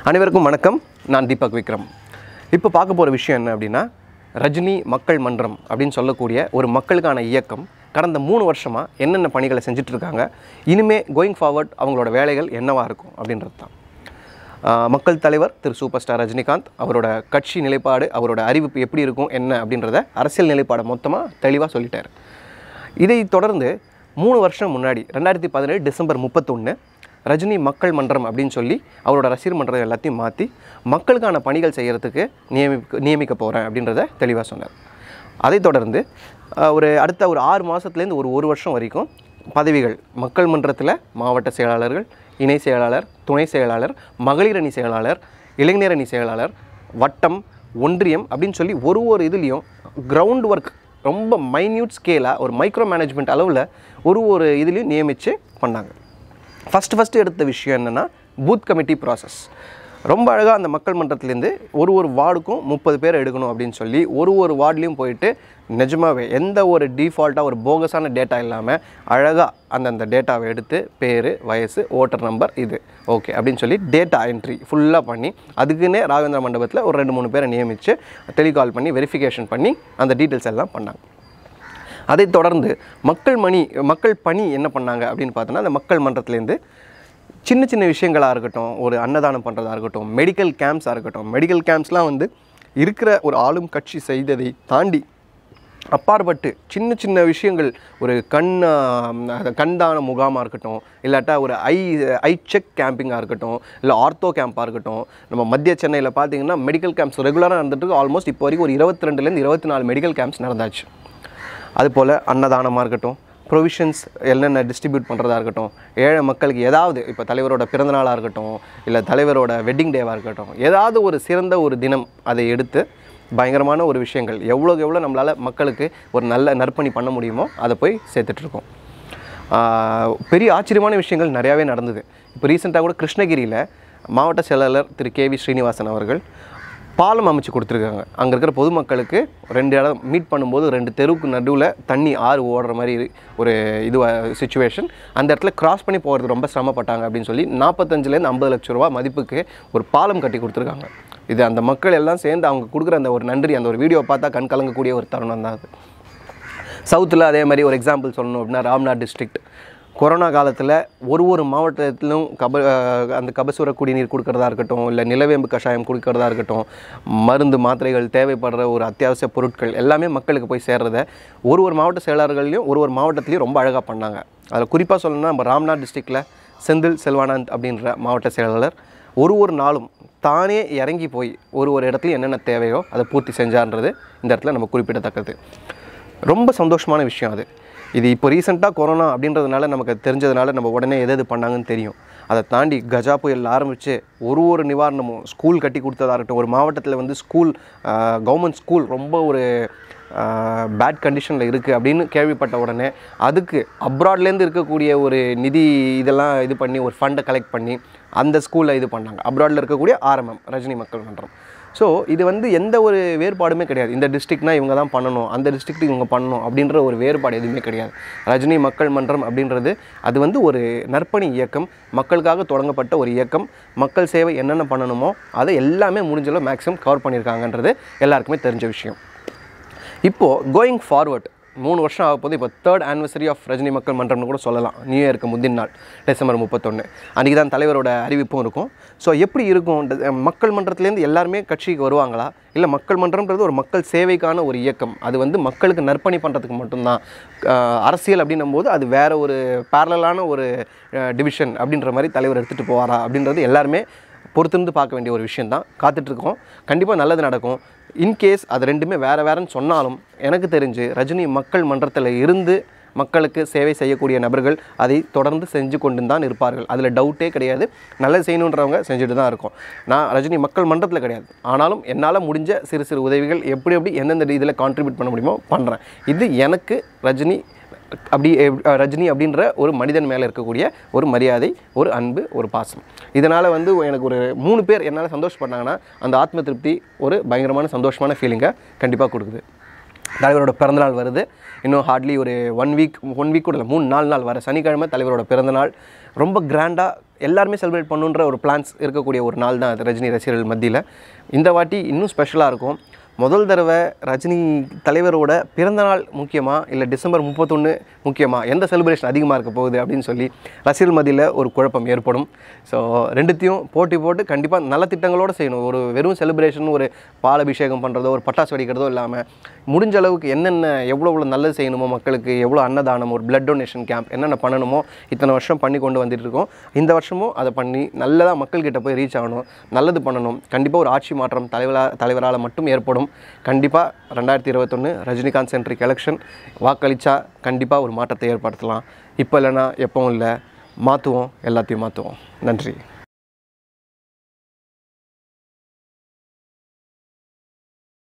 அனைவருக்கும் வணக்கம் நான் தீபக் விக்ரம் இப்போ பார்க்க போகிற விஷயம் என்ன அப்படின்னா ரஜினி மக்கள் மன்றம் அப்படின்னு சொல்லக்கூடிய ஒரு மக்களுக்கான இயக்கம் கடந்த மூணு வருஷமாக என்னென்ன பணிகளை செஞ்சுட்டு இருக்காங்க இனிமே கோயிங் ஃபார்வர்ட் அவங்களோட வேலைகள் என்னவாக இருக்கும் அப்படின்றது தான் ஆஹ் மக்கள் தலைவர் திரு சூப்பர் ஸ்டார் ரஜினிகாந்த் அவரோட கட்சி நிலைப்பாடு அவரோட அறிவிப்பு எப்படி இருக்கும் என்ன அப்படின்றத அரசியல் நிலைப்பாடை மொத்தமாக தெளிவாக சொல்லிட்டார் இதை தொடர்ந்து மூணு வருஷம் முன்னாடி ரெண்டாயிரத்தி பதினேழு டிசம்பர் முப்பத்தொன்று ரஜினி மக்கள் மன்றம் அப்படின்னு சொல்லி அவரோட ரசிகர் மன்றம் எல்லாத்தையும் மாற்றி மக்களுக்கான பணிகள் செய்கிறதுக்கு நியமிக்க நியமிக்க போகிறேன் அப்படின்றத தெளிவாக சொன்னார் அதைத் தொடர்ந்து ஆஹ், ஒரு அடுத்த ஒரு ஆறு மாதத்துலேருந்து ஒரு ஒரு வருஷம் வரைக்கும் பதவிகள் மக்கள் மன்றத்தில் மாவட்ட செயலாளர்கள் இணை செயலாளர் துணை செயலாளர் மகளிர் அணி செயலாளர் இளைஞர் அணி செயலாளர் வட்டம் ஒன்றியம் அப்படின்னு சொல்லி ஒரு ஒரு இதுலேயும் கிரவுண்ட் ஒர்க் ரொம்ப மைன்யூட் ஸ்கேலாக ஒரு மைக்ரோ மேனேஜ்மெண்ட் அளவில் ஒரு ஒரு இதுலேயும் நியமித்து பண்ணாங்க ஃபஸ்ட்டு ஃபஸ்ட்டு எடுத்த விஷயம் என்னென்னா பூத் கமிட்டி ப்ராசஸ் ரொம்ப அழகாக அந்த மக்கள் மன்றத்துலேருந்து ஒரு ஒரு வார்டுக்கும் முப்பது பேர் எடுக்கணும் அப்படின்னு சொல்லி ஒரு ஒரு வார்டுலேயும் போயிட்டு நிஜமாவே எந்த ஒரு டிஃபால்ட்டாக ஒரு போகஸான டேட்டா இல்லாமல் அழகாக அந்தந்த டேட்டாவை எடுத்து பேர் வயசு ஓட்டர் நம்பர் இது ஓகே அப்படின்னு சொல்லி டேட்டா என்ட்ரி ஃபுல்லாக பண்ணி அதுக்குன்னே ராகவேந்திர மண்டபத்தில் ஒரு ரெண்டு மூணு பேரை நியமித்து டெலிகால் பண்ணி வெரிஃபிகேஷன் பண்ணி அந்த டீட்டெயில்ஸ் எல்லாம் பண்ணாங்க அதைத் தொடர்ந்து மக்கள் மணி மக்கள் பணி என்ன பண்ணாங்க அப்படின்னு பார்த்தோன்னா அந்த மக்கள் மன்றத்துலேருந்து சின்ன சின்ன விஷயங்களாக இருக்கட்டும் ஒரு அன்னதானம் பண்ணுறதா இருக்கட்டும் மெடிக்கல் கேம்ப்ஸாக இருக்கட்டும் மெடிக்கல் கேம்ப்ஸ்லாம் வந்து இருக்கிற ஒரு ஆளும் கட்சி செய்ததை தாண்டி அப்பாற்பட்டு சின்ன சின்ன விஷயங்கள் ஒரு கண் ஆஹ், கண்தான முகாமாக இருக்கட்டும் இல்லாட்டா ஒரு ஐ ஐ செக் கேம்பிங்காக இருக்கட்டும் இல்லை ஆர்த்தோ கேம்பாக இருக்கட்டும் நம்ம மத்திய சென்னையில் பார்த்தீங்கன்னா மெடிக்கல் கேம்ப்ஸ் ரெகுலராக நடந்துட்டு இருக்கு ஆல்மோஸ்ட் இப்போ வரைக்கும் ஒரு இருபத்தி ரெண்டுலேருந்து இருபத்தி நாலு மெடிக்கல் கேம்ப்ஸ் நடந்தாச்சு அதுபோல் அன்னதானமாக இருக்கட்டும் ப்ரொவிஷன்ஸ் என்னென்ன டிஸ்ட்ரிபியூட் பண்ணுறதா இருக்கட்டும் ஏழை மக்களுக்கு ஏதாவது இப்போ தலைவரோட பிறந்தநாளாக இருக்கட்டும் இல்லை தலைவரோட வெட்டிங் டேவாக இருக்கட்டும் ஏதாவது ஒரு சிறந்த ஒரு தினம் அதை எடுத்து பயங்கரமான ஒரு விஷயங்கள் எவ்வளோக்கு எவ்வளோ நம்மளால் மக்களுக்கு ஒரு நல்ல நற்பணி பண்ண முடியுமோ அதை போய் சேர்த்துட்ருக்கோம் ஆஹ் பெரிய ஆச்சரியமான விஷயங்கள் நிறையாவே நடந்தது இப்போ ரீசெண்டாக கூட கிருஷ்ணகிரியில் மாவட்ட செயலாளர் திரு கே வி ஸ்ரீனிவாசன் அவர்கள் பாலம் அமைச்சு கொடுத்துருக்காங்க அங்கே இருக்கிற பொதுமக்களுக்கு ரெண்டு இடம் மீட் பண்ணும்போது ரெண்டு தெருவுக்கு நடுவில் தண்ணி ஆறு ஓடுற மாதிரி இரு- ஒரு இது சுச்சுவேஷன் அந்த இடத்துல கிராஸ் பண்ணி போகிறது ரொம்ப சிரமப்பட்டாங்க அப்படின்னு சொல்லி நாற்பத்தஞ்சுலேருந்து ஐம்பது லட்ச ரூபா மதிப்புக்கு ஒரு பாலம் கட்டி கொடுத்துருக்காங்க இது அந்த மக்கள் எல்லாம் சேர்ந்து அவங்க கொடுக்குற அந்த ஒரு நன்றி அந்த ஒரு வீடியோ பார்த்தா கண் கலங்கக்கூடிய ஒரு தருணம் தான் அது சவுத்தில் அதே மாதிரி ஒரு எக்ஸாம்பிள் சொல்லணும் அப்படின்னா ராம்நாத் டிஸ்ட்ரிக்ட் கொரோனா காலத்தில் ஒரு ஒரு மாவட்டத்திலும் கப அஹ் அந்த கபசுர குடிநீர் கொடுக்கறதா இருக்கட்டும் இல்லை நிலவேம்பு கஷாயம் கொடுக்கறதா இருக்கட்டும் மருந்து மாத்திரைகள் தேவைப்படுற ஒரு அத்தியாவசிய பொருட்கள் எல்லாமே மக்களுக்கு போய் சேர்றத ஒரு ஒரு மாவட்ட செயலாளர்களையும் ஒரு ஒரு மாவட்டத்திலையும் ரொம்ப அழகாக பண்ணாங்க அதில் குறிப்பாக சொல்லணும்னா நம்ம ராம்நாத் டிஸ்ட்ரிக்டில் செந்தில் செல்வானந்த் அப்படின்ற மாவட்ட செயலாளர் ஒரு ஒரு நாளும் தானே இறங்கி போய் ஒரு ஒரு இடத்துலையும் என்னென்ன தேவையோ அதை பூர்த்தி செஞ்சான்றது இந்த இடத்துல நம்ம குறிப்பிடத்தக்கது ரொம்ப சந்தோஷமான விஷயம் அது இது இப்போ ரீசெண்டாக கொரோனா அப்படின்றதுனால நமக்கு அது தெரிஞ்சதுனால நம்ம உடனே எது எது பண்ணாங்கன்னு தெரியும் அதை தாண்டி கஜா புயல் ஆரம்பித்து ஒரு ஒரு நிவாரணமும் ஸ்கூல் கட்டி கொடுத்ததா இருக்கட்டும் ஒரு மாவட்டத்தில் வந்து ஸ்கூல் கவர்மெண்ட் ஸ்கூல் ரொம்ப ஒரு பேட் கண்டிஷனில் இருக்குது அப்படின்னு கேள்விப்பட்ட உடனே அதுக்கு அப்ராட்லேருந்து இருக்கக்கூடிய ஒரு நிதி இதெல்லாம் இது பண்ணி ஒரு ஃபண்டை கலெக்ட் பண்ணி அந்த ஸ்கூலில் இது பண்ணாங்க அப்ராடில் இருக்கக்கூடிய ஆர்எம்எம் ரஜினி மக்கள் மன்றம் ஸோ இது வந்து எந்த ஒரு வேறுபாடுமே கிடையாது இந்த டிஸ்ட்ரிக்ட்னா இவங்க தான் பண்ணணும் அந்த டிஸ்ட்ரிக்ட் இவங்க பண்ணணும் அப்படின்ற ஒரு வேறுபாடு எதுவுமே கிடையாது ரஜினி மக்கள் மன்றம் அப்படின்றது அது வந்து ஒரு நற்பணி இயக்கம் மக்களுக்காக தொடங்கப்பட்ட ஒரு இயக்கம் மக்கள் சேவை என்னென்ன பண்ணணுமோ அதை எல்லாமே முடிஞ்சளவு மேக்ஸிமம் கவர் பண்ணியிருக்காங்கன்றது எல்லாருக்குமே தெரிஞ்ச விஷயம் இப்போது கோயிங் ஃபார்வர்ட் மூணு வருஷம் ஆக போது இப்போ தேர்ட் ஆனிவர்சரி ஆஃப் ரஜினி மக்கள் மன்றம்னு கூட சொல்லலாம் நியூ இயருக்கு முந்தின நாள் டிசம்பர் முப்பத்தொன்று அன்றைக்கி தான் தலைவரோட அறிவிப்பும் இருக்கும் ஸோ எப்படி இருக்கும் ட- மக்கள் மன்றத்துலேருந்து எல்லாருமே கட்சிக்கு வருவாங்களா இல்லை மக்கள் மன்றம்ன்றது ஒரு மக்கள் சேவைக்கான ஒரு இயக்கம் அது வந்து மக்களுக்கு நற்பணி பண்ணுறதுக்கு மட்டும்தான் ஆஹ் அரசியல் அப்படின்னும் போது அது வேற ஒரு பேரலான ஒரு டிவிஷன் அப்படின்ற மாதிரி தலைவர் எடுத்துகிட்டு போவாரா அப்படின்றது எல்லாருமே பொறுத்திருந்து பார்க்க வேண்டிய ஒரு விஷயம் தான் காத்துட்ருக்கோம் கண்டிப்பாக நல்லது நடக்கும் இன்கேஸ் அது ரெண்டுமே வேறு வேறுன்னு சொன்னாலும் எனக்கு தெரிஞ்சு ரஜினி மக்கள் மன்றத்தில் இருந்து மக்களுக்கு சேவை செய்யக்கூடிய நபர்கள் அதை தொடர்ந்து செஞ்சு கொண்டு தான் இருப்பார்கள் அதில் டவுட்டே கிடையாது நல்லது செய்யணுன்றவங்க செஞ்சுட்டு தான் இருக்கோம் நான் ரஜினி மக்கள் மன்றத்தில் கிடையாது ஆனாலும் என்னால் முடிஞ்ச சிறு சிறு உதவிகள் எப்படி எப்படி எந்தெந்த இதில் கான்ட்ரிபியூட் பண்ண முடியுமோ பண்ணுறேன் இது எனக்கு ரஜினி அப்படி எப்- ரஜினி அப்படின்ற ஒரு மனிதன் மேலே இருக்கக்கூடிய ஒரு மரியாதை ஒரு அன்பு ஒரு பாசம் இதனால் வந்து எனக்கு ஒரு மூணு பேர் என்னால் சந்தோஷப்பட்டாங்கன்னா அந்த ஆத்ம திருப்தி ஒரு பயங்கரமான சந்தோஷமான ஃபீலிங்கை கண்டிப்பாக கொடுக்குது தலைவரோட பிறந்தநாள் வருது இன்னும் ஹார்ட்லி ஒரு ஒன் வீக் ஒன் வீக் கூட இல்லை மூணு நாலு நாள் வர சனிக்கிழமை தலைவரோட பிறந்தநாள் ரொம்ப கிராண்டாக எல்லாருமே செலிப்ரேட் பண்ணுன்ற ஒரு பிளான்ஸ் இருக்கக்கூடிய ஒரு நாள் தான் அது ரஜினி ரசிகர்கள் மத்தியில் இந்த வாட்டி இன்னும் ஸ்பெஷலாக இருக்கும் முதல் தடவை ரஜினி தலைவரோட பிறந்தநாள் முக்கியமா இல்லை டிசம்பர் முப்பத்தொன்று முக்கியமா எந்த செலிப்ரேஷன் அதிகமாக இருக்க போகுது அப்படின்னு சொல்லி ரசிகர்கள் மத்தியில் ஒரு குழப்பம் ஏற்படும் ஸோ ரெண்டுத்தையும் போட்டி போட்டு கண்டிப்பாக நல்ல திட்டங்களோடு செய்யணும் ஒரு வெறும் செலிப்ரேஷன் ஒரு பாலபிஷேகம் பண்ணுறதோ ஒரு பட்டாசு வெடிக்கிறதோ இல்லாமல் முடிஞ்ச அளவுக்கு என்னென்ன எவ்வளோ எவ்வளோ நல்லது செய்யணுமோ மக்களுக்கு எவ்வளோ அன்னதானம் ஒரு பிளட் டொனேஷன் கேம்ப் என்னென்ன பண்ணணுமோ இத்தனை வருஷம் பண்ணி கொண்டு வந்துட்டு இருக்கோம் இந்த வருஷமும் அதை பண்ணி நல்லதாக மக்கள்கிட்ட போய் ரீச் ஆகணும் நல்லது பண்ணணும் கண்டிப்பாக ஒரு ஆட்சி மாற்றம் தலைவராக தலைவரால் மட்டும் ஏற்படும் கண்டிப்பாக ரெண்டாயிரத்தி இருபத்தொன்று ரஜினிகாந்த் சென்ட்ரிக் எலெக்ஷன் வாக்களித்தா கண்டிப்பாக ஒரு மாற்றத்தை ஏற்படுத்தலாம் இப்போ இல்லைன்னா எப்பவும் இல்லை மாற்றுவோம் எல்லாத்தையும் மாற்றுவோம் நன்றி